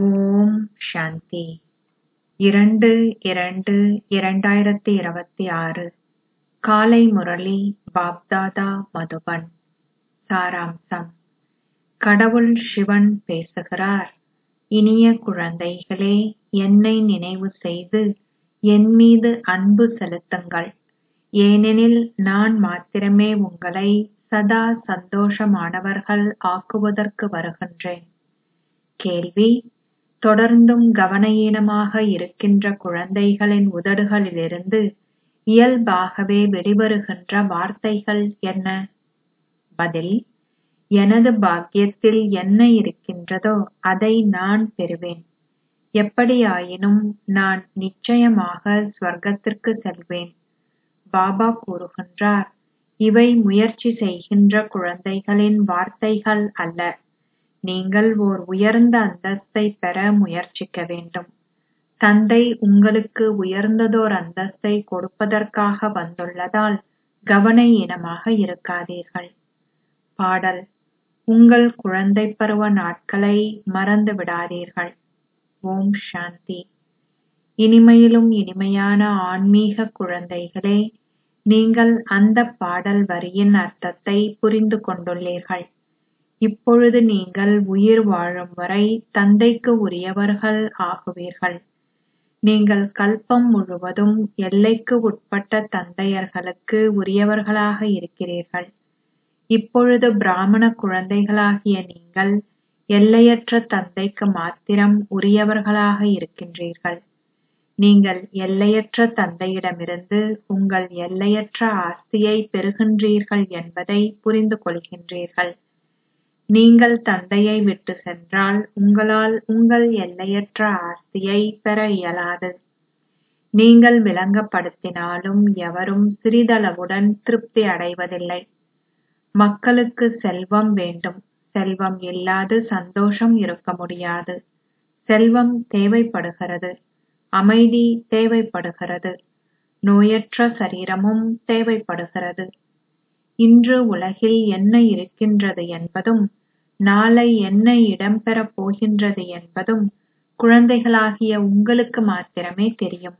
ஓம் சாந்தி இரண்டு இரண்டு இரண்டாயிரத்தி இருபத்தி ஆறு காலை முரளி பாப்தாதா மதுபன் சாராம்சம் கடவுள் சிவன் பேசுகிறார் இனிய குழந்தைகளே என்னை நினைவு செய்து என் மீது அன்பு செலுத்துங்கள் ஏனெனில் நான் மாத்திரமே உங்களை சதா சந்தோஷமானவர்கள் ஆக்குவதற்கு வருகின்றேன் கேள்வி தொடர்ந்தும் கவனயீனமாக இருக்கின்ற குழந்தைகளின் உதடுகளிலிருந்து இயல்பாகவே வெளிவருகின்ற வார்த்தைகள் என்ன பதில் எனது பாக்கியத்தில் என்ன இருக்கின்றதோ அதை நான் பெறுவேன் எப்படியாயினும் நான் நிச்சயமாக ஸ்வர்க்கத்திற்கு செல்வேன் பாபா கூறுகின்றார் இவை முயற்சி செய்கின்ற குழந்தைகளின் வார்த்தைகள் அல்ல நீங்கள் ஓர் உயர்ந்த அந்தஸ்தை பெற முயற்சிக்க வேண்டும் தந்தை உங்களுக்கு உயர்ந்ததோர் அந்தஸ்தை கொடுப்பதற்காக வந்துள்ளதால் கவனயீனமாக இருக்காதீர்கள் பாடல் உங்கள் குழந்தை பருவ நாட்களை மறந்து விடாதீர்கள் ஓம் சாந்தி இனிமையிலும் இனிமையான ஆன்மீக குழந்தைகளே நீங்கள் அந்த பாடல் வரியின் அர்த்தத்தை புரிந்து கொண்டுள்ளீர்கள் இப்பொழுது நீங்கள் உயிர் வாழும் வரை தந்தைக்கு உரியவர்கள் ஆகுவீர்கள் நீங்கள் கல்பம் முழுவதும் எல்லைக்கு உட்பட்ட தந்தையர்களுக்கு உரியவர்களாக இருக்கிறீர்கள் இப்பொழுது பிராமண குழந்தைகளாகிய நீங்கள் எல்லையற்ற தந்தைக்கு மாத்திரம் உரியவர்களாக இருக்கின்றீர்கள் நீங்கள் எல்லையற்ற தந்தையிடமிருந்து உங்கள் எல்லையற்ற ஆஸ்தியை பெறுகின்றீர்கள் என்பதை புரிந்து கொள்கின்றீர்கள் நீங்கள் தந்தையை விட்டு சென்றால் உங்களால் உங்கள் எல்லையற்ற ஆஸ்தியை பெற இயலாது நீங்கள் விளங்கப்படுத்தினாலும் எவரும் சிறிதளவுடன் திருப்தி அடைவதில்லை மக்களுக்கு செல்வம் வேண்டும் செல்வம் இல்லாது சந்தோஷம் இருக்க முடியாது செல்வம் தேவைப்படுகிறது அமைதி தேவைப்படுகிறது நோயற்ற சரீரமும் தேவைப்படுகிறது இன்று உலகில் என்ன இருக்கின்றது என்பதும் நாளை என்ன இடம்பெறப் போகின்றது என்பதும் குழந்தைகளாகிய உங்களுக்கு மாத்திரமே தெரியும்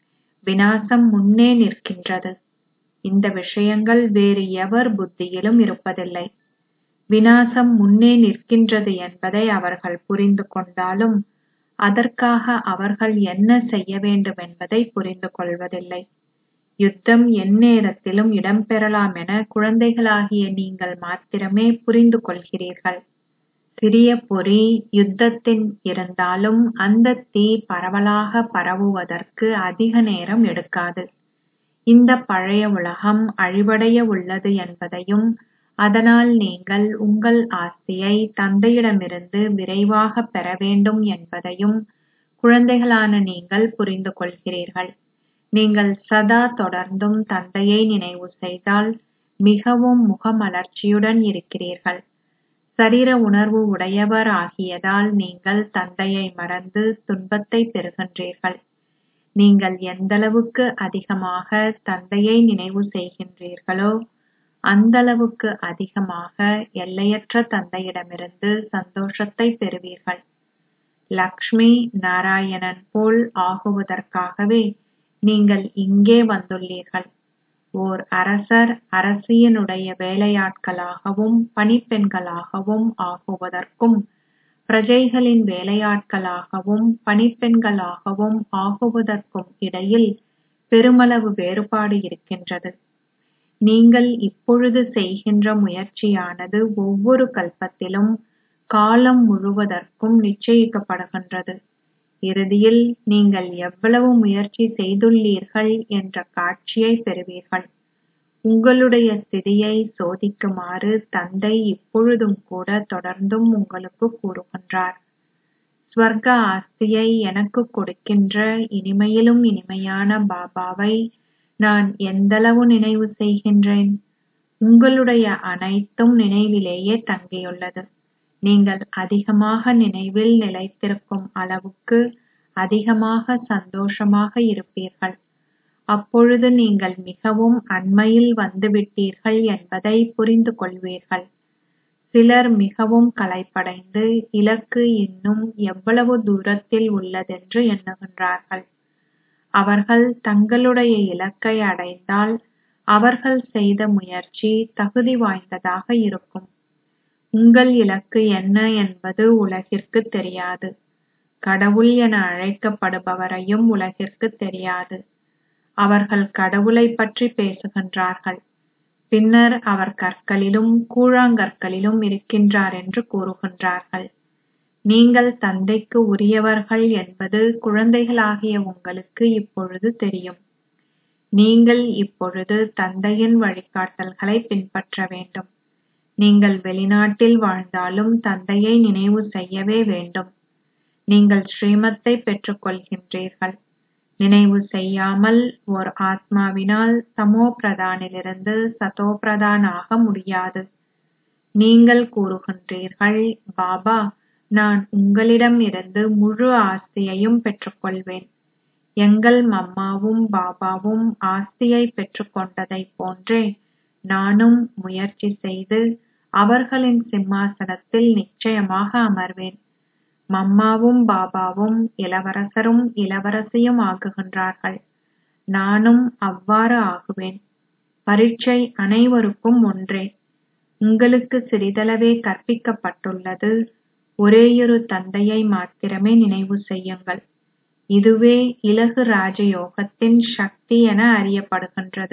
வினாசம் முன்னே நிற்கின்றது இந்த விஷயங்கள் வேறு எவர் புத்தியிலும் இருப்பதில்லை வினாசம் முன்னே நிற்கின்றது என்பதை அவர்கள் புரிந்து கொண்டாலும் அதற்காக அவர்கள் என்ன செய்ய வேண்டும் என்பதை புரிந்து கொள்வதில்லை யுத்தம் எந்நேரத்திலும் இடம்பெறலாம் என குழந்தைகளாகிய நீங்கள் மாத்திரமே புரிந்து கொள்கிறீர்கள் சிறிய பொறி யுத்தத்தின் இருந்தாலும் அந்த தீ பரவலாக பரவுவதற்கு அதிக நேரம் எடுக்காது இந்த பழைய உலகம் அழிவடைய உள்ளது என்பதையும் அதனால் நீங்கள் உங்கள் ஆஸ்தியை தந்தையிடமிருந்து விரைவாக பெற வேண்டும் என்பதையும் குழந்தைகளான நீங்கள் புரிந்து கொள்கிறீர்கள் நீங்கள் சதா தொடர்ந்தும் தந்தையை நினைவு செய்தால் மிகவும் முகமலர்ச்சியுடன் இருக்கிறீர்கள் சரீர உணர்வு உடையவர் ஆகியதால் நீங்கள் தந்தையை மறந்து துன்பத்தை பெறுகின்றீர்கள் நீங்கள் எந்தளவுக்கு அதிகமாக தந்தையை நினைவு செய்கின்றீர்களோ அந்தளவுக்கு அதிகமாக எல்லையற்ற தந்தையிடமிருந்து சந்தோஷத்தை பெறுவீர்கள் லக்ஷ்மி நாராயணன் போல் ஆகுவதற்காகவே நீங்கள் இங்கே வந்துள்ளீர்கள் ஓர் அரசர் அரசியனுடைய வேலையாட்களாகவும் பணிப்பெண்களாகவும் ஆகுவதற்கும் பிரஜைகளின் வேலையாட்களாகவும் பணிப்பெண்களாகவும் ஆகுவதற்கும் இடையில் பெருமளவு வேறுபாடு இருக்கின்றது நீங்கள் இப்பொழுது செய்கின்ற முயற்சியானது ஒவ்வொரு கல்பத்திலும் காலம் முழுவதற்கும் நிச்சயிக்கப்படுகின்றது இறுதியில் நீங்கள் எவ்வளவு முயற்சி செய்துள்ளீர்கள் என்ற காட்சியை பெறுவீர்கள் உங்களுடைய ஸ்திதியை சோதிக்குமாறு தந்தை இப்பொழுதும் கூட தொடர்ந்தும் உங்களுக்கு கூறுகின்றார் ஸ்வர்க்க ஆஸ்தியை எனக்கு கொடுக்கின்ற இனிமையிலும் இனிமையான பாபாவை நான் எந்தளவு நினைவு செய்கின்றேன் உங்களுடைய அனைத்தும் நினைவிலேயே தங்கியுள்ளது நீங்கள் அதிகமாக நினைவில் நிலைத்திருக்கும் அளவுக்கு அதிகமாக சந்தோஷமாக இருப்பீர்கள் அப்பொழுது நீங்கள் மிகவும் அண்மையில் வந்துவிட்டீர்கள் என்பதை புரிந்து கொள்வீர்கள் சிலர் மிகவும் களைப்படைந்து இலக்கு இன்னும் எவ்வளவு தூரத்தில் உள்ளதென்று எண்ணுகின்றார்கள் அவர்கள் தங்களுடைய இலக்கை அடைந்தால் அவர்கள் செய்த முயற்சி தகுதி வாய்ந்ததாக இருக்கும் உங்கள் இலக்கு என்ன என்பது உலகிற்கு தெரியாது கடவுள் என அழைக்கப்படுபவரையும் உலகிற்கு தெரியாது அவர்கள் கடவுளை பற்றி பேசுகின்றார்கள் பின்னர் அவர் கற்களிலும் கூழாங்கற்களிலும் இருக்கின்றார் என்று கூறுகின்றார்கள் நீங்கள் தந்தைக்கு உரியவர்கள் என்பது குழந்தைகளாகிய உங்களுக்கு இப்பொழுது தெரியும் நீங்கள் இப்பொழுது தந்தையின் வழிகாட்டல்களை பின்பற்ற வேண்டும் நீங்கள் வெளிநாட்டில் வாழ்ந்தாலும் தந்தையை நினைவு செய்யவே வேண்டும் நீங்கள் ஸ்ரீமத்தை பெற்றுக் கொள்கின்றீர்கள் நினைவு செய்யாமல் ஓர் ஆத்மாவினால் தமோ பிரதானிலிருந்து சதோ பிரதான் ஆக முடியாது நீங்கள் கூறுகின்றீர்கள் பாபா நான் உங்களிடம் இருந்து முழு ஆஸ்தியையும் பெற்றுக்கொள்வேன் எங்கள் மம்மாவும் பாபாவும் ஆஸ்தியை பெற்றுக்கொண்டதைப் போன்றே நானும் முயற்சி செய்து அவர்களின் சிம்மாசனத்தில் நிச்சயமாக அமர்வேன் மம்மாவும் பாபாவும் இளவரசரும் இளவரசியும் ஆகுகின்றார்கள் நானும் அவ்வாறு ஆகுவேன் பரீட்சை அனைவருக்கும் ஒன்றே உங்களுக்கு சிறிதளவே கற்பிக்கப்பட்டுள்ளது ஒரேயொரு தந்தையை மாத்திரமே நினைவு செய்யுங்கள் இதுவே இலகு ராஜயோகத்தின் சக்தி என அறியப்படுகின்றது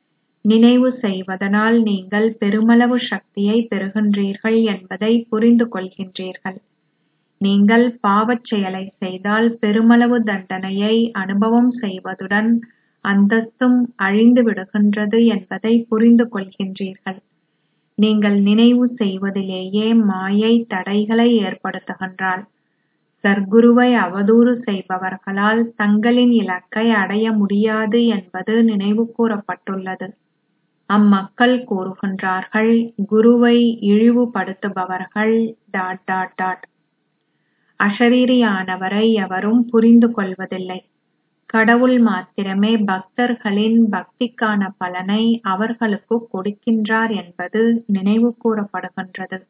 நினைவு செய்வதனால் நீங்கள் பெருமளவு சக்தியை பெறுகின்றீர்கள் என்பதை புரிந்து கொள்கின்றீர்கள் நீங்கள் பாவச் செயலை செய்தால் பெருமளவு தண்டனையை அனுபவம் செய்வதுடன் அந்தஸ்தும் அழிந்து விடுகின்றது என்பதை புரிந்து கொள்கின்றீர்கள் நீங்கள் நினைவு செய்வதிலேயே மாயை தடைகளை ஏற்படுத்துகின்றாள் சர்க்குருவை அவதூறு செய்பவர்களால் தங்களின் இலக்கை அடைய முடியாது என்பது நினைவு கூறப்பட்டுள்ளது அம்மக்கள் கூறுகின்றார்கள் குருவை இழிவுபடுத்துபவர்கள் டாட் டாட் டாட் அஷரீரியானவரை எவரும் புரிந்து கொள்வதில்லை கடவுள் மாத்திரமே பக்தர்களின் பக்திக்கான பலனை அவர்களுக்கு கொடுக்கின்றார் என்பது நினைவு கூறப்படுகின்றது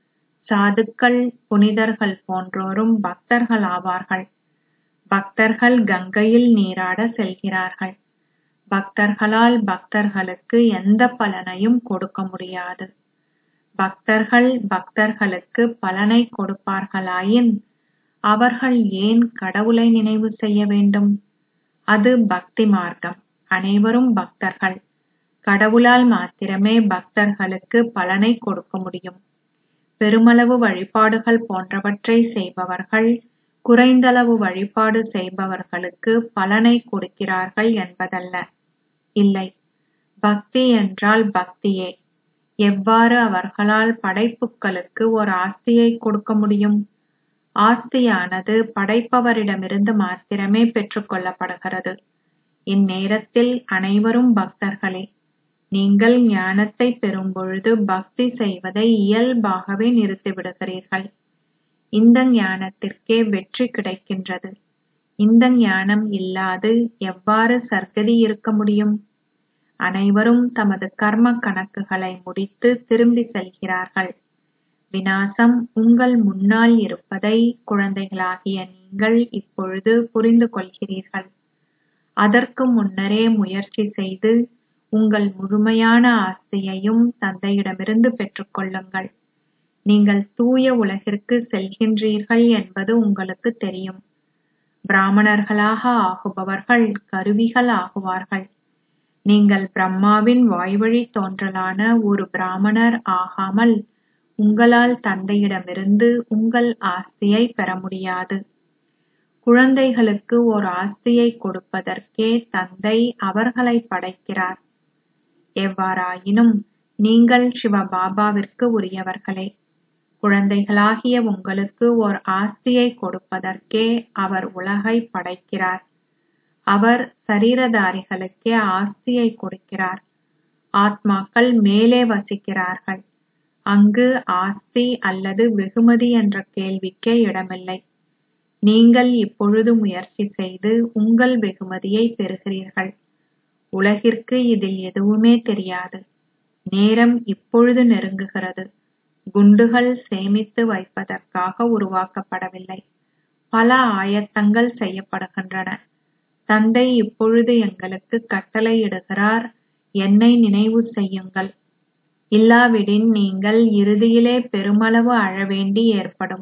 சாதுக்கள் புனிதர்கள் போன்றோரும் பக்தர்கள் ஆவார்கள் பக்தர்கள் கங்கையில் நீராட செல்கிறார்கள் பக்தர்களால் பக்தர்களுக்கு எந்த பலனையும் கொடுக்க முடியாது பக்தர்கள் பக்தர்களுக்கு பலனை கொடுப்பார்களாயின் அவர்கள் ஏன் கடவுளை நினைவு செய்ய வேண்டும் அது பக்தி மார்க்கம் அனைவரும் பக்தர்கள் கடவுளால் மாத்திரமே பக்தர்களுக்கு பலனை கொடுக்க முடியும் பெருமளவு வழிபாடுகள் போன்றவற்றை செய்பவர்கள் குறைந்தளவு வழிபாடு செய்பவர்களுக்கு பலனை கொடுக்கிறார்கள் என்பதல்ல இல்லை பக்தி என்றால் பக்தியே எவ்வாறு அவர்களால் படைப்புகளுக்கு ஒரு ஆஸ்தியை கொடுக்க முடியும் ஆஸ்தியானது படைப்பவரிடமிருந்து மாத்திரமே பெற்றுக் கொள்ளப்படுகிறது இந்நேரத்தில் அனைவரும் பக்தர்களே நீங்கள் ஞானத்தை பெறும்பொழுது பக்தி செய்வதை இயல்பாகவே நிறுத்திவிடுகிறீர்கள் இந்த ஞானத்திற்கே வெற்றி கிடைக்கின்றது இந்த ஞானம் இல்லாது எவ்வாறு சர்க்கதி இருக்க முடியும் அனைவரும் தமது கர்ம கணக்குகளை முடித்து திரும்பி செல்கிறார்கள் விநாசம் உங்கள் முன்னால் இருப்பதை குழந்தைகளாகிய நீங்கள் இப்பொழுது புரிந்து கொள்கிறீர்கள் அதற்கு முன்னரே முயற்சி செய்து உங்கள் முழுமையான ஆஸ்தியையும் தந்தையிடமிருந்து பெற்றுக்கொள்ளுங்கள் நீங்கள் தூய உலகிற்கு செல்கின்றீர்கள் என்பது உங்களுக்கு தெரியும் பிராமணர்களாக ஆகுபவர்கள் கருவிகள் ஆகுவார்கள் நீங்கள் பிரம்மாவின் வாய்வழி தோன்றலான ஒரு பிராமணர் ஆகாமல் உங்களால் தந்தையிடமிருந்து உங்கள் ஆஸ்தியை பெற முடியாது குழந்தைகளுக்கு ஓர் ஆஸ்தியை கொடுப்பதற்கே தந்தை அவர்களை படைக்கிறார் எவ்வாறாயினும் நீங்கள் சிவபாபாவிற்கு உரியவர்களே குழந்தைகளாகிய உங்களுக்கு ஓர் ஆஸ்தியை கொடுப்பதற்கே அவர் உலகை படைக்கிறார் அவர் சரீரதாரிகளுக்கே ஆஸ்தியை கொடுக்கிறார் ஆத்மாக்கள் மேலே வசிக்கிறார்கள் அங்கு ஆஸ்தி அல்லது வெகுமதி என்ற கேள்விக்கே இடமில்லை நீங்கள் இப்பொழுது முயற்சி செய்து உங்கள் வெகுமதியை பெறுகிறீர்கள் உலகிற்கு இதில் எதுவுமே தெரியாது நேரம் இப்பொழுது நெருங்குகிறது குண்டுகள் சேமித்து வைப்பதற்காக உருவாக்கப்படவில்லை பல ஆயத்தங்கள் செய்யப்படுகின்றன தந்தை இப்பொழுது எங்களுக்கு கட்டளையிடுகிறார் என்னை நினைவு செய்யுங்கள் இல்லாவிடின் நீங்கள் இறுதியிலே பெருமளவு அழவேண்டி ஏற்படும்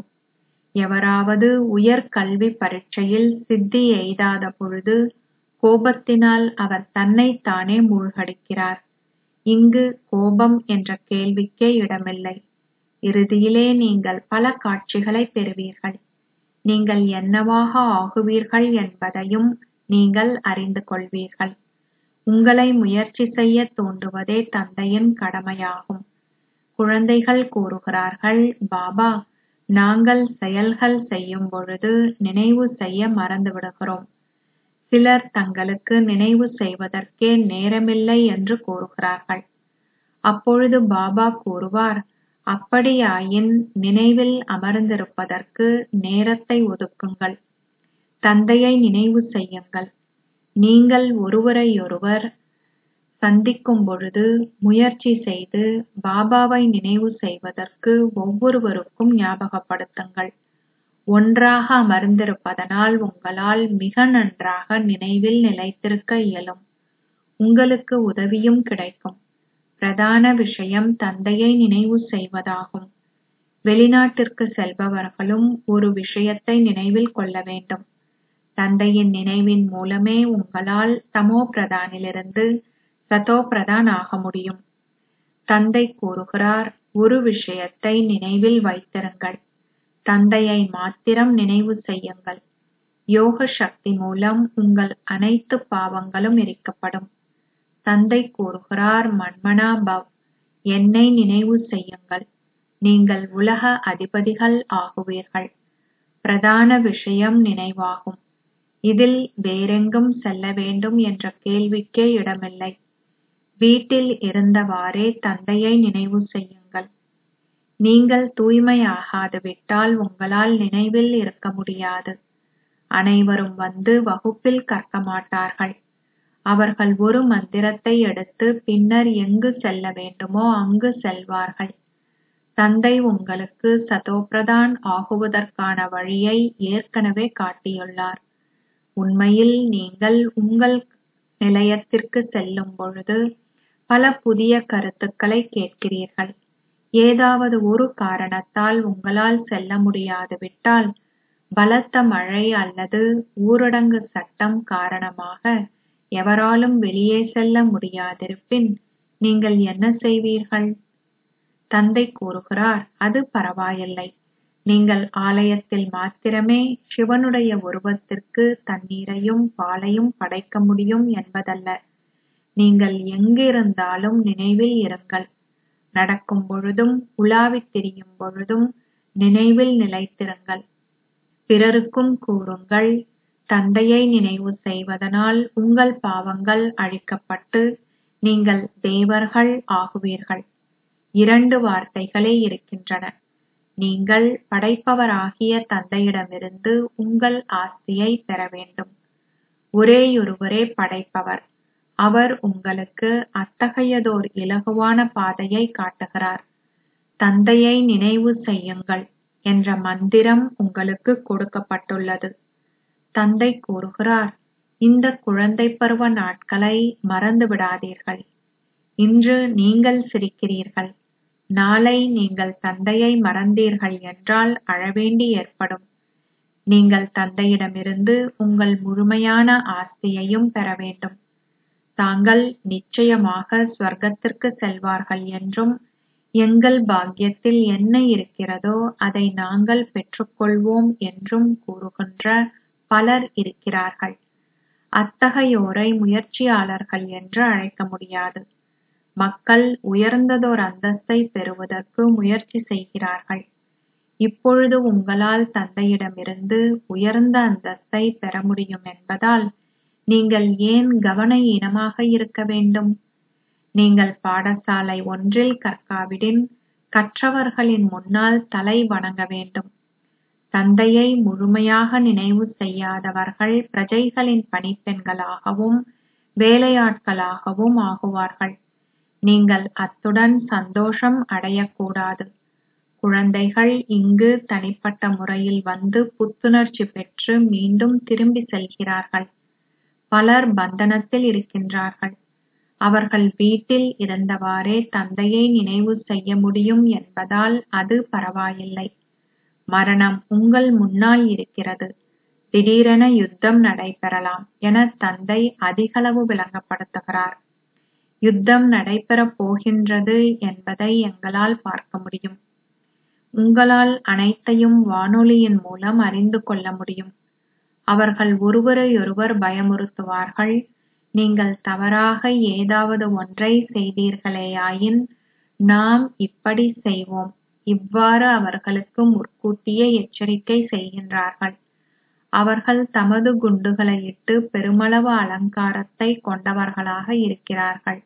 எவராவது உயர் கல்வி பரீட்சையில் சித்தி எய்தாத பொழுது கோபத்தினால் அவர் தன்னைத்தானே மூழ்கடிக்கிறார் இங்கு கோபம் என்ற கேள்விக்கே இடமில்லை இறுதியிலே நீங்கள் பல காட்சிகளை பெறுவீர்கள் நீங்கள் என்னவாக ஆகுவீர்கள் என்பதையும் நீங்கள் அறிந்து கொள்வீர்கள் உங்களை முயற்சி செய்ய தூண்டுவதே தந்தையின் கடமையாகும் குழந்தைகள் கூறுகிறார்கள் பாபா நாங்கள் செயல்கள் செய்யும் பொழுது நினைவு செய்ய மறந்துவிடுகிறோம் சிலர் தங்களுக்கு நினைவு செய்வதற்கே நேரமில்லை என்று கூறுகிறார்கள் அப்பொழுது பாபா கூறுவார் அப்படியாயின் நினைவில் அமர்ந்திருப்பதற்கு நேரத்தை ஒதுக்குங்கள் தந்தையை நினைவு செய்யுங்கள் நீங்கள் ஒருவரையொருவர் சந்திக்கும் பொழுது முயற்சி செய்து பாபாவை நினைவு செய்வதற்கு ஒவ்வொருவருக்கும் ஞாபகப்படுத்துங்கள் ஒன்றாக அமர்ந்திருப்பதனால் உங்களால் மிக நன்றாக நினைவில் நிலைத்திருக்க இயலும் உங்களுக்கு உதவியும் கிடைக்கும் பிரதான விஷயம் தந்தையை நினைவு செய்வதாகும் வெளிநாட்டிற்கு செல்பவர்களும் ஒரு விஷயத்தை நினைவில் கொள்ள வேண்டும் தந்தையின் நினைவின் மூலமே உங்களால் தமோ பிரதானிலிருந்து சதோ பிரதான் ஆக முடியும் தந்தை கூறுகிறார் ஒரு விஷயத்தை நினைவில் வைத்திருங்கள் தந்தையை மாத்திரம் நினைவு செய்யுங்கள் யோக சக்தி மூலம் உங்கள் அனைத்து பாவங்களும் எரிக்கப்படும் தந்தை கூறுகிறார் மன்மனா பவ் என்னை நினைவு செய்யுங்கள் நீங்கள் உலக அதிபதிகள் ஆகுவீர்கள் பிரதான விஷயம் நினைவாகும் இதில் வேறெங்கும் செல்ல வேண்டும் என்ற கேள்விக்கே இடமில்லை வீட்டில் இருந்தவாறே தந்தையை நினைவு செய்யுங்கள் நீங்கள் தூய்மையாகாது விட்டால் உங்களால் நினைவில் இருக்க முடியாது அனைவரும் வந்து வகுப்பில் கற்க மாட்டார்கள் அவர்கள் ஒரு மந்திரத்தை எடுத்து பின்னர் எங்கு செல்ல வேண்டுமோ அங்கு செல்வார்கள் தந்தை உங்களுக்கு சதோபிரதான் ஆகுவதற்கான வழியை ஏற்கனவே காட்டியுள்ளார் உண்மையில் நீங்கள் உங்கள் நிலையத்திற்கு செல்லும் பொழுது பல புதிய கருத்துக்களை கேட்கிறீர்கள் ஏதாவது ஒரு காரணத்தால் உங்களால் செல்ல முடியாது விட்டால் பலத்த மழை அல்லது ஊரடங்கு சட்டம் காரணமாக எவராலும் வெளியே செல்ல முடியாதிருப்பின் நீங்கள் என்ன செய்வீர்கள் தந்தை கூறுகிறார் அது பரவாயில்லை நீங்கள் ஆலயத்தில் மாத்திரமே சிவனுடைய உருவத்திற்கு தண்ணீரையும் பாலையும் படைக்க முடியும் என்பதல்ல நீங்கள் எங்கிருந்தாலும் நினைவில் இருங்கள் நடக்கும் பொழுதும் உலாவித் திரியும் பொழுதும் நினைவில் நிலைத்திருங்கள் பிறருக்கும் கூறுங்கள் தந்தையை நினைவு செய்வதனால் உங்கள் பாவங்கள் அழிக்கப்பட்டு நீங்கள் தேவர்கள் ஆகுவீர்கள் இரண்டு வார்த்தைகளே இருக்கின்றன நீங்கள் படைப்பவராகிய தந்தையிடமிருந்து உங்கள் ஆஸ்தியை பெற வேண்டும் ஒரேயொருவரே படைப்பவர் அவர் உங்களுக்கு அத்தகையதோர் இலகுவான பாதையை காட்டுகிறார் தந்தையை நினைவு செய்யுங்கள் என்ற மந்திரம் உங்களுக்கு கொடுக்கப்பட்டுள்ளது தந்தை கூறுகிறார் இந்த குழந்தை பருவ நாட்களை மறந்து விடாதீர்கள் இன்று நீங்கள் சிரிக்கிறீர்கள் நாளை நீங்கள் தந்தையை மறந்தீர்கள் என்றால் அழவேண்டி ஏற்படும் நீங்கள் தந்தையிடமிருந்து உங்கள் முழுமையான ஆஸ்தியையும் பெற வேண்டும் தாங்கள் நிச்சயமாக ஸ்வர்க்கத்திற்கு செல்வார்கள் என்றும் எங்கள் பாக்கியத்தில் என்ன இருக்கிறதோ அதை நாங்கள் பெற்றுக்கொள்வோம் என்றும் கூறுகின்ற பலர் இருக்கிறார்கள் அத்தகையோரை முயற்சியாளர்கள் என்று அழைக்க முடியாது மக்கள் உயர்ந்ததோர் அந்தஸ்தை பெறுவதற்கு முயற்சி செய்கிறார்கள் இப்பொழுது உங்களால் தந்தையிடமிருந்து உயர்ந்த அந்தஸ்தை பெற முடியும் என்பதால் நீங்கள் ஏன் கவன ஈனமாக இருக்க வேண்டும் நீங்கள் பாடசாலை ஒன்றில் கற்காவிடின் கற்றவர்களின் முன்னால் தலை வணங்க வேண்டும் தந்தையை முழுமையாக நினைவு செய்யாதவர்கள் பிரஜைகளின் பணிப்பெண்களாகவும் வேலையாட்களாகவும் ஆகுவார்கள் நீங்கள் அத்துடன் சந்தோஷம் அடையக்கூடாது குழந்தைகள் இங்கு தனிப்பட்ட முறையில் வந்து புத்துணர்ச்சி பெற்று மீண்டும் திரும்பி செல்கிறார்கள் பலர் பந்தனத்தில் இருக்கின்றார்கள் அவர்கள் வீட்டில் இருந்தவாறே தந்தையை நினைவு செய்ய முடியும் என்பதால் அது பரவாயில்லை மரணம் உங்கள் முன்னால் இருக்கிறது திடீரென யுத்தம் நடைபெறலாம் என தந்தை அதிகளவு விளங்கப்படுத்துகிறார் யுத்தம் நடைபெறப் போகின்றது என்பதை எங்களால் பார்க்க முடியும் உங்களால் அனைத்தையும் வானொலியின் மூலம் அறிந்து கொள்ள முடியும் அவர்கள் ஒருவரையொருவர் பயமுறுத்துவார்கள் நீங்கள் தவறாக ஏதாவது ஒன்றை செய்தீர்களேயாயின் நாம் இப்படி செய்வோம் இவ்வாறு அவர்களுக்கு முற்கூட்டியே எச்சரிக்கை செய்கின்றார்கள் அவர்கள் தமது குண்டுகளை இட்டு பெருமளவு அலங்காரத்தை கொண்டவர்களாக இருக்கிறார்கள்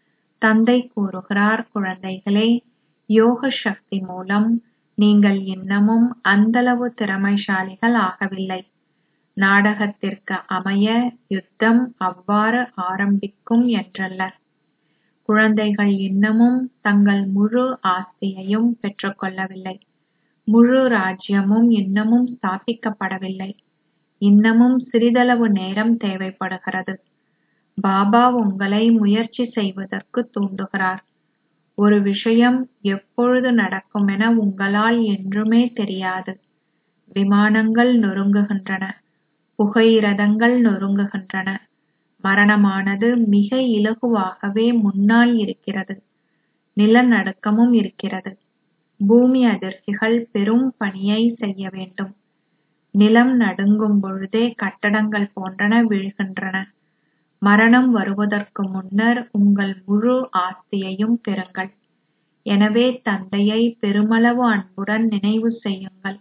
தந்தை கூறுகிறார் குழந்தைகளே யோக சக்தி மூலம் நீங்கள் இன்னமும் அந்தளவு திறமைசாலிகள் ஆகவில்லை நாடகத்திற்கு அமைய யுத்தம் அவ்வாறு ஆரம்பிக்கும் என்றல்ல குழந்தைகள் இன்னமும் தங்கள் முழு ஆஸ்தியையும் பெற்றுக்கொள்ளவில்லை முழு ராஜ்யமும் இன்னமும் ஸ்தாபிக்கப்படவில்லை இன்னமும் சிறிதளவு நேரம் தேவைப்படுகிறது பாபா உங்களை முயற்சி செய்வதற்கு தூண்டுகிறார் ஒரு விஷயம் எப்பொழுது நடக்குமென உங்களால் என்றுமே தெரியாது விமானங்கள் நொறுங்குகின்றன புகையிரதங்கள் நொறுங்குகின்றன மரணமானது மிக இலகுவாகவே முன்னால் இருக்கிறது நிலநடுக்கமும் இருக்கிறது பூமி அதிர்ச்சிகள் பெரும் பணியை செய்ய வேண்டும் நிலம் நடுங்கும் பொழுதே கட்டடங்கள் போன்றன வீழ்கின்றன மரணம் வருவதற்கு முன்னர் உங்கள் முழு ஆஸ்தியையும் பெறுங்கள் எனவே தந்தையை பெருமளவு அன்புடன் நினைவு செய்யுங்கள்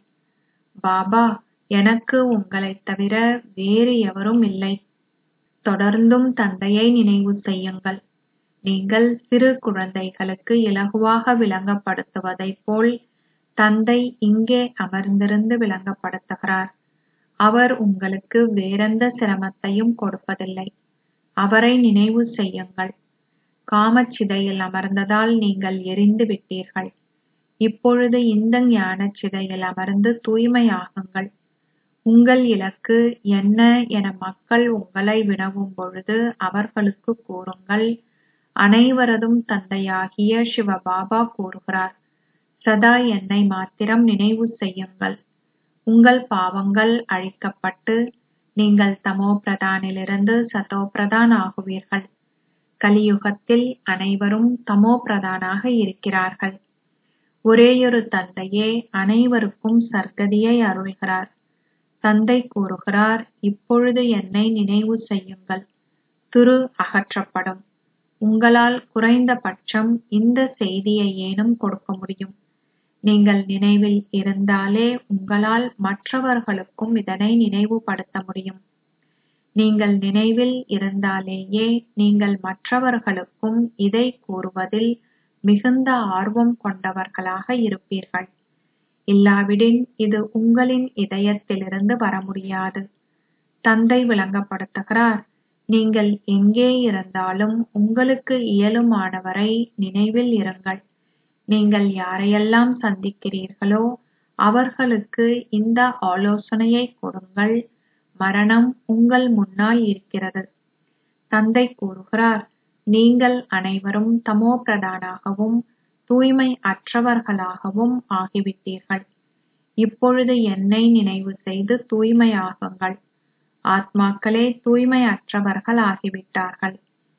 பாபா எனக்கு உங்களைத் தவிர வேறு எவரும் இல்லை தொடர்ந்தும் தந்தையை நினைவு செய்யுங்கள் நீங்கள் சிறு குழந்தைகளுக்கு இலகுவாக விளங்கப்படுத்துவதைப் போல் தந்தை இங்கே அமர்ந்திருந்து விளங்கப்படுத்துகிறார் அவர் உங்களுக்கு வேறெந்த சிரமத்தையும் கொடுப்பதில்லை அவரை நினைவு செய்யுங்கள் காமச்சிதையில் அமர்ந்ததால் நீங்கள் எரிந்து விட்டீர்கள் இப்பொழுது இந்த ஞானச் சிதையில் அமர்ந்து தூய்மையாகுங்கள் உங்கள் இலக்கு என்ன என மக்கள் உங்களை வினவும் பொழுது அவர்களுக்கு கூறுங்கள் அனைவரதும் தந்தையாகிய சிவபாபா கூறுகிறார் சதா என்னை மாத்திரம் நினைவு செய்யுங்கள் உங்கள் பாவங்கள் அழிக்கப்பட்டு நீங்கள் தமோ பிரதானிலிருந்து சதோ பிரதான் ஆகுவீர்கள் கலியுகத்தில் அனைவரும் தமோ பிரதானாக இருக்கிறார்கள் ஒரேயொரு தந்தையே அனைவருக்கும் சர்க்கதியை அருள்கிறார் தந்தை கூறுகிறார் இப்பொழுது என்னை நினைவு செய்யுங்கள் துரு அகற்றப்படும் உங்களால் குறைந்தபட்சம் இந்த செய்தியை ஏனும் கொடுக்க முடியும் நீங்கள் நினைவில் இருந்தாலே உங்களால் மற்றவர்களுக்கும் இதனை நினைவுபடுத்த முடியும் நீங்கள் நினைவில் இருந்தாலேயே நீங்கள் மற்றவர்களுக்கும் இதை கூறுவதில் மிகுந்த ஆர்வம் கொண்டவர்களாக இருப்பீர்கள் இல்லாவிடின் இது உங்களின் இதயத்திலிருந்து வர முடியாது தந்தை விளங்கப்படுத்துகிறார் நீங்கள் எங்கே இருந்தாலும் உங்களுக்கு இயலுமானவரை நினைவில் இருங்கள் நீங்கள் யாரையெல்லாம் சந்திக்கிறீர்களோ அவர்களுக்கு இந்த ஆலோசனையை கொடுங்கள் மரணம் உங்கள் முன்னால் இருக்கிறது தந்தை கூறுகிறார் நீங்கள் அனைவரும் தமோ பிரதானாகவும் தூய்மை அற்றவர்களாகவும் ஆகிவிட்டீர்கள் இப்பொழுது என்னை நினைவு செய்து தூய்மையாகுங்கள் ஆத்மாக்களே தூய்மை அற்றவர்கள் ஆகிவிட்டார்கள்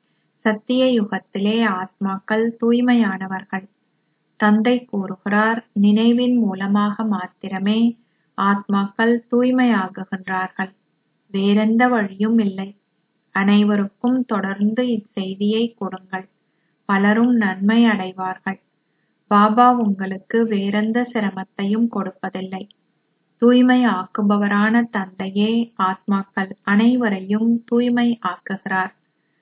சத்திய யுகத்திலே ஆத்மாக்கள் தூய்மையானவர்கள் தந்தை கூறுகிறார் நினைவின் மூலமாக மாத்திரமே ஆத்மாக்கள் தூய்மையாகுகின்றார்கள் வேறெந்த வழியும் இல்லை அனைவருக்கும் தொடர்ந்து இச்செய்தியை கொடுங்கள் பலரும் நன்மை அடைவார்கள் பாபா உங்களுக்கு வேறெந்த சிரமத்தையும் கொடுப்பதில்லை தூய்மை ஆக்குபவரான தந்தையே ஆத்மாக்கள் அனைவரையும் தூய்மை ஆக்குகிறார்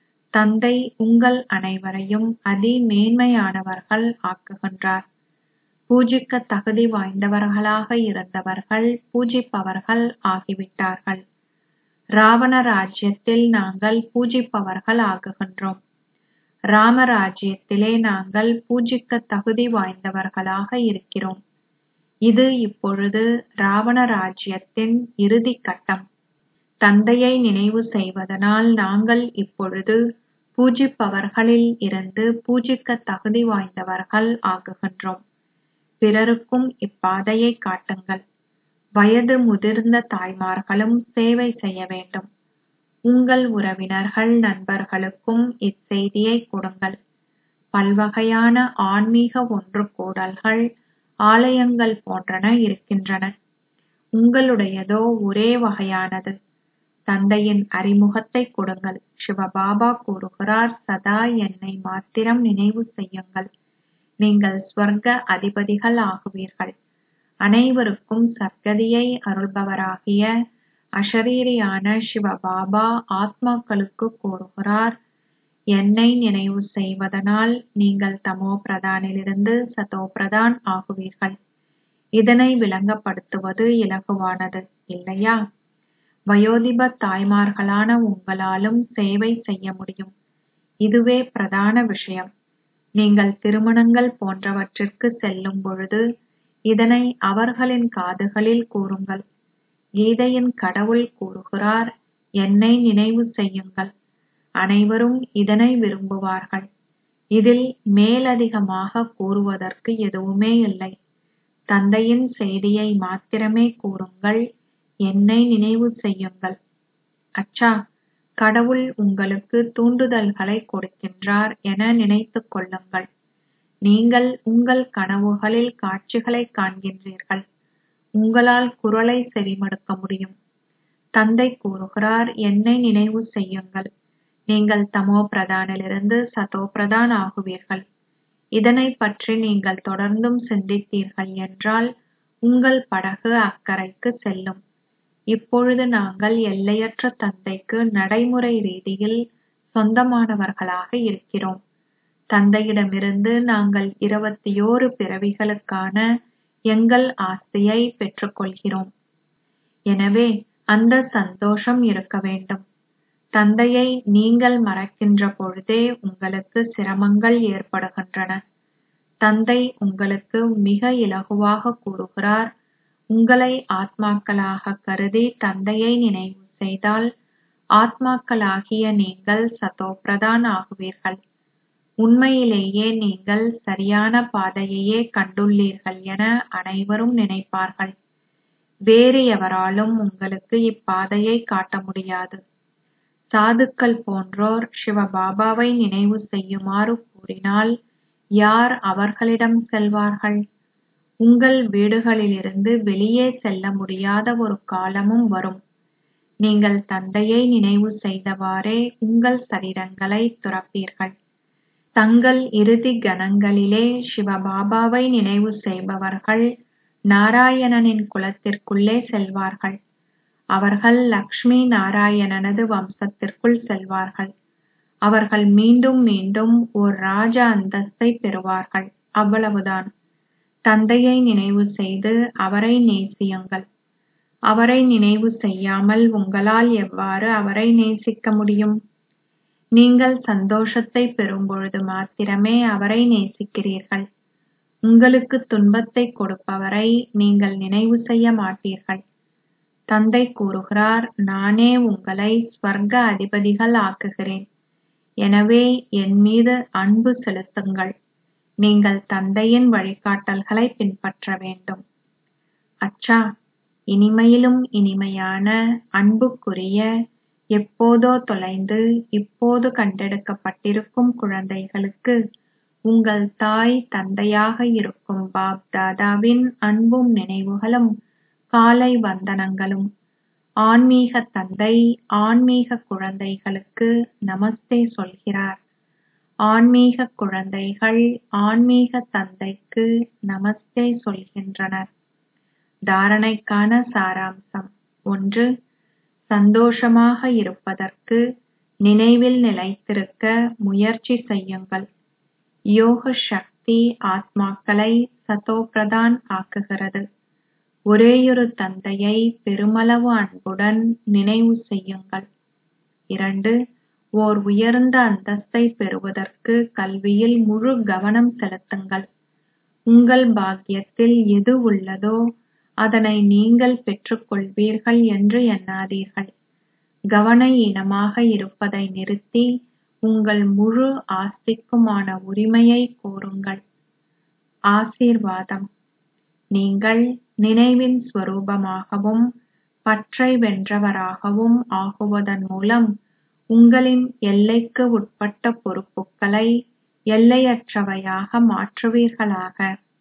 தந்தை உங்கள் அனைவரையும் அதி மேன்மையானவர்கள் ஆக்குகின்றார் பூஜிக்க தகுதி வாய்ந்தவர்களாக இருந்தவர்கள் பூஜிப்பவர்கள் ஆகிவிட்டார்கள் ராவண ராஜ்யத்தில் நாங்கள் பூஜிப்பவர்கள் ஆகுகின்றோம் ராமராஜ்யத்திலே நாங்கள் பூஜிக்க தகுதி வாய்ந்தவர்களாக இருக்கிறோம் இது இப்பொழுது ராவண ராஜ்யத்தின் இறுதி கட்டம் தந்தையை நினைவு செய்வதனால் நாங்கள் இப்பொழுது பூஜிப்பவர்களில் இருந்து பூஜிக்க தகுதி வாய்ந்தவர்கள் ஆகுகின்றோம் பிறருக்கும் இப்பாதையை காட்டுங்கள் வயது முதிர்ந்த தாய்மார்களும் சேவை செய்ய வேண்டும் உங்கள் உறவினர்கள் நண்பர்களுக்கும் இச்செய்தியை கொடுங்கள் பல்வகையான ஆன்மீக ஒன்று கூடல்கள் ஆலயங்கள் போன்றன இருக்கின்றன உங்களுடையதோ ஒரே வகையானது தந்தையின் அறிமுகத்தை கொடுங்கள் சிவபாபா கூறுகிறார் சதா என்னை மாத்திரம் நினைவு செய்யுங்கள் நீங்கள் ஸ்வர்க அதிபதிகள் ஆகுவீர்கள் அனைவருக்கும் சத்கதியை அருள்பவராகிய அஷரீரியான சிவபாபா ஆத்மாக்களுக்கு கூறுகிறார் என்னை நினைவு செய்வதனால் நீங்கள் தமோ பிரதானிலிருந்து சதோ பிரதான் ஆகுவீர்கள் இதனை விளங்கப்படுத்துவது இலகுவானது இல்லையா வயோதிப தாய்மார்களான உங்களாலும் சேவை செய்ய முடியும் இதுவே பிரதான விஷயம் நீங்கள் திருமணங்கள் போன்றவற்றிற்கு செல்லும் பொழுது இதனை அவர்களின் காதுகளில் கூறுங்கள் கீதையின் கடவுள் கூறுகிறார் என்னை நினைவு செய்யுங்கள் அனைவரும் இதனை விரும்புவார்கள் இதில் மேலதிகமாக கூறுவதற்கு எதுவுமே இல்லை தந்தையின் செய்தியை மாத்திரமே கூறுங்கள் என்னை நினைவு செய்யுங்கள் அச்சா கடவுள் உங்களுக்கு தூண்டுதல்களை கொடுக்கின்றார் என நினைத்துக் கொள்ளுங்கள் நீங்கள் உங்கள் கனவுகளில் காட்சிகளை காண்கின்றீர்கள் உங்களால் குரலை செவிமடுக்க முடியும் தந்தை கூறுகிறார் என்னை நினைவு செய்யுங்கள் நீங்கள் தமோ பிரதானிலிருந்து சதோ பிரதான் ஆகுவீர்கள் இதனை பற்றி நீங்கள் தொடர்ந்தும் சிந்தித்தீர்கள் என்றால் உங்கள் படகு அக்கறைக்கு செல்லும் இப்பொழுது நாங்கள் எல்லையற்ற தந்தைக்கு நடைமுறை ரீதியில் சொந்தமானவர்களாக இருக்கிறோம் தந்தையிடமிருந்து நாங்கள் இருபத்தியோரு பிறவிகளுக்கான எங்கள் ஆஸ்தியை பெற்றுக்கொள்கிறோம் எனவே அந்த சந்தோஷம் இருக்க வேண்டும் தந்தையை நீங்கள் மறக்கின்ற பொழுதே உங்களுக்கு சிரமங்கள் ஏற்படுகின்றன தந்தை உங்களுக்கு மிக இலகுவாக கூறுகிறார் உங்களை ஆத்மாக்களாக கருதி தந்தையை நினைவு செய்தால் ஆத்மாக்களாகிய நீங்கள் சதோபிரதான் ஆகுவீர்கள் உண்மையிலேயே நீங்கள் சரியான பாதையையே கண்டுள்ளீர்கள் என அனைவரும் நினைப்பார்கள் வேறு எவராலும் உங்களுக்கு இப்பாதையை காட்ட முடியாது சாதுக்கள் போன்றோர் சிவபாபாவை நினைவு செய்யுமாறு கூறினால் யார் அவர்களிடம் செல்வார்கள் உங்கள் வீடுகளிலிருந்து வெளியே செல்ல முடியாத ஒரு காலமும் வரும் நீங்கள் தந்தையை நினைவு செய்தவாறே உங்கள் சரீரங்களை துறப்பீர்கள் தங்கள் இறுதி கணங்களிலே சிவபாபாவை நினைவு செய்பவர்கள் நாராயணனின் குலத்திற்குள்ளே செல்வார்கள் அவர்கள் லக்ஷ்மி நாராயணனது வம்சத்திற்குள் செல்வார்கள் அவர்கள் மீண்டும் மீண்டும் ஓர் ராஜ அந்தஸ்தை பெறுவார்கள் அவ்வளவுதான் தந்தையை நினைவு செய்து அவரை நேசியுங்கள் அவரை நினைவு செய்யாமல் உங்களால் எவ்வாறு அவரை நேசிக்க முடியும் நீங்கள் சந்தோஷத்தை பெறும்பொழுது மாத்திரமே அவரை நேசிக்கிறீர்கள் உங்களுக்கு துன்பத்தை கொடுப்பவரை நீங்கள் நினைவு செய்ய மாட்டீர்கள் தந்தை கூறுகிறார் நானே உங்களை ஸ்வர்க அதிபதிகள் ஆக்குகிறேன் எனவே என் மீது அன்பு செலுத்துங்கள் நீங்கள் தந்தையின் வழிகாட்டல்களை பின்பற்ற வேண்டும் அச்சா இனிமையிலும் இனிமையான அன்புக்குரிய எப்போதோ தொலைந்து இப்போது கண்டெடுக்கப்பட்டிருக்கும் குழந்தைகளுக்கு உங்கள் தாய் தந்தையாக இருக்கும் பாப் தாதாவின் அன்பும் நினைவுகளும் காலை வந்தனங்களும் ஆன்மீக தந்தை ஆன்மீக குழந்தைகளுக்கு நமஸ்தே சொல்கிறார் ஆன்மீக குழந்தைகள் ஆன்மீக தந்தைக்கு நமஸ்தே சொல்கின்றனர் தாரணைக்கான சாராம்சம் ஒன்று சந்தோஷமாக இருப்பதற்கு நினைவில் நிலைத்திருக்க முயற்சி செய்யுங்கள் யோக சக்தி ஆத்மாக்களை சதோபிரதான் ஆக்குகிறது ஒரேயொரு தந்தையை பெருமளவு அன்புடன் நினைவு செய்யுங்கள் இரண்டு ஓர் உயர்ந்த அந்தஸ்தை பெறுவதற்கு கல்வியில் முழு கவனம் செலுத்துங்கள் உங்கள் பாக்கியத்தில் எது உள்ளதோ அதனை நீங்கள் பெற்றுக்கொள்வீர்கள் என்று எண்ணாதீர்கள் கவன ஈனமாக இருப்பதை நிறுத்தி உங்கள் முழு ஆஸ்திக்குமான உரிமையை கோருங்கள் ஆசீர்வாதம் நீங்கள் நினைவின் ஸ்வரூபமாகவும் பற்றை வென்றவராகவும் ஆகுவதன் மூலம் உங்களின் எல்லைக்கு உட்பட்ட பொறுப்புகளை எல்லையற்றவையாக மாற்றுவீர்களாக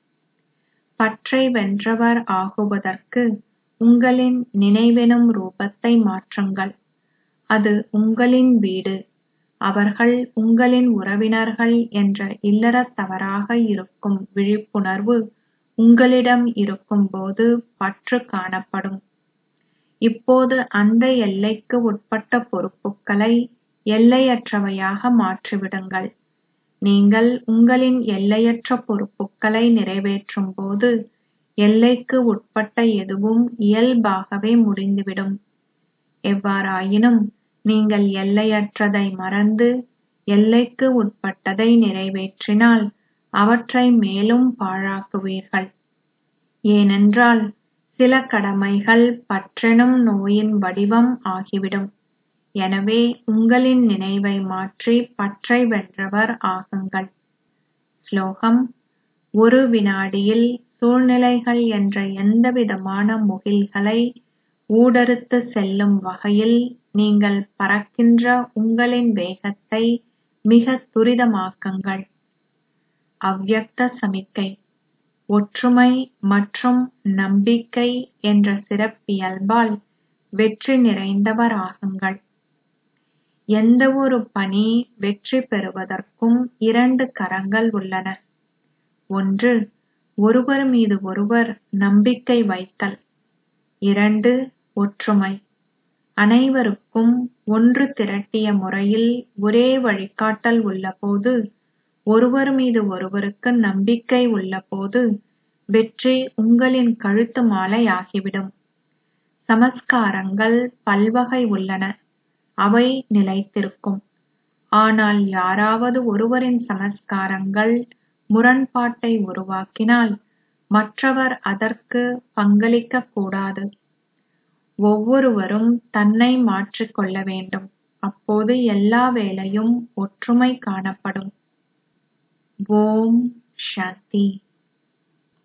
பற்றை வென்றவர் ஆகுவதற்கு உங்களின் நினைவெனும் ரூபத்தை மாற்றுங்கள் அது உங்களின் வீடு அவர்கள் உங்களின் உறவினர்கள் என்ற இல்லறத்தவராக இருக்கும் விழிப்புணர்வு உங்களிடம் இருக்கும்போது பற்று காணப்படும் இப்போது அந்த எல்லைக்கு உட்பட்ட பொறுப்புகளை எல்லையற்றவையாக மாற்றிவிடுங்கள் நீங்கள் உங்களின் எல்லையற்ற பொறுப்புகளை நிறைவேற்றும் போது எல்லைக்கு உட்பட்ட எதுவும் இயல்பாகவே முடிந்துவிடும் எவ்வாறாயினும் நீங்கள் எல்லையற்றதை மறந்து எல்லைக்கு உட்பட்டதை நிறைவேற்றினால் அவற்றை மேலும் பாழாக்குவீர்கள் ஏனென்றால் சில கடமைகள் பற்றெனும் நோயின் வடிவம் ஆகிவிடும் எனவே உங்களின் நினைவை மாற்றி பற்றை வென்றவர் ஆகுங்கள் ஸ்லோகம் ஒரு வினாடியில் சூழ்நிலைகள் என்ற எந்தவிதமான முகில்களை ஊடறுத்து செல்லும் வகையில் நீங்கள் பறக்கின்ற உங்களின் வேகத்தை மிக துரிதமாக்குங்கள் அவ்யக்த சமிக்கை ஒற்றுமை மற்றும் நம்பிக்கை என்ற சிறப்பியல்பால் வெற்றி நிறைந்தவராகுங்கள் எந்தவொரு பணி வெற்றி பெறுவதற்கும் இரண்டு கரங்கள் உள்ளன ஒன்று ஒருவர் மீது ஒருவர் நம்பிக்கை வைத்தல் இரண்டு ஒற்றுமை அனைவருக்கும் ஒன்று திரட்டிய முறையில் ஒரே வழிகாட்டல் உள்ளபோது ஒருவர் மீது ஒருவருக்கு நம்பிக்கை உள்ளபோது வெற்றி உங்களின் கழுத்து மாலையாகிவிடும் சமஸ்காரங்கள் பல்வகை உள்ளன அவை நிலைத்திருக்கும் ஆனால் யாராவது ஒருவரின் சமஸ்காரங்கள் முரண்பாட்டை உருவாக்கினால் மற்றவர் அதற்கு பங்களிக்கக் கூடாது ஒவ்வொருவரும் தன்னை மாற்றிக் கொள்ள வேண்டும் அப்போது எல்லா வேளையும் ஒற்றுமை காணப்படும் ஓம் சாந்தி